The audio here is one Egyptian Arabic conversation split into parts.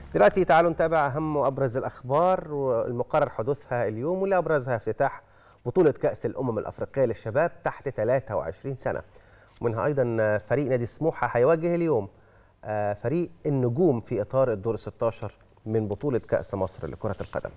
دلوقتي تعالوا نتابع أهم وأبرز الأخبار والمقرر حدوثها اليوم واللي أبرزها افتتاح بطولة كأس الأمم الأفريقية للشباب تحت 23 سنة ومنها أيضا فريق نادي سموحة هيواجه اليوم فريق النجوم في إطار الدور 16 من بطولة كأس مصر لكرة القدم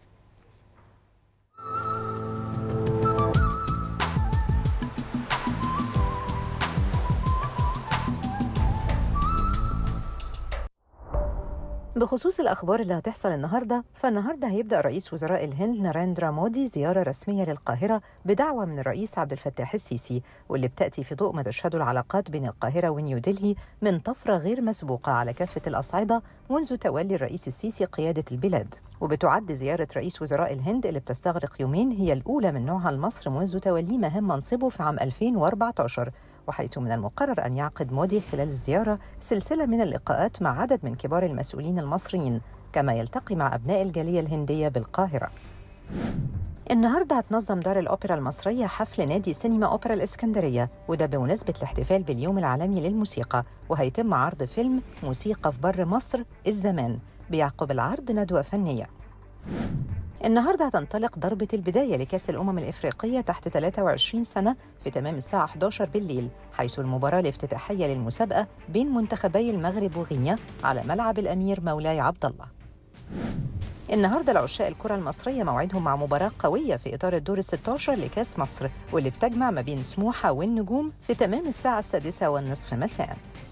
بخصوص الأخبار اللي هتحصل النهاردة فالنهاردة هيبدأ رئيس وزراء الهند ناريندرا مودي زيارة رسمية للقاهرة بدعوة من الرئيس عبد الفتاح السيسي واللي بتأتي في ضوء ما تشهده العلاقات بين القاهرة ونيودلهي من طفرة غير مسبوقة على كافة الأصعدة منذ تولي الرئيس السيسي قيادة البلاد وبتعد زيارة رئيس وزراء الهند اللي بتستغرق يومين هي الأولى من نوعها لمصر منذ توليه مهام منصبه في عام 2014 وحيث من المقرر أن يعقد مودي خلال الزيارة سلسلة من اللقاءات مع عدد من كبار المسؤولين المصريين كما يلتقي مع أبناء الجالية الهندية بالقاهرة النهارده هتنظم دار الأوبرا المصرية حفل نادي سينما أوبرا الإسكندرية وده بمناسبة الاحتفال باليوم العالمي للموسيقى وهيتم عرض فيلم موسيقى في بر مصر الزمان بيعقب العرض ندوة فنية النهارده هتنطلق ضربة البداية لكأس الأمم الإفريقية تحت 23 سنة في تمام الساعة 11 بالليل حيث المباراة الافتتاحية للمسابقة بين منتخبي المغرب وغينيا على ملعب الأمير مولاي عبد الله. النهارده العشاء الكرة المصرية موعدهم مع مباراة قوية في إطار الدور ال 16 لكأس مصر واللي بتجمع ما بين سموحة والنجوم في تمام الساعة السادسة والنصف مساءً.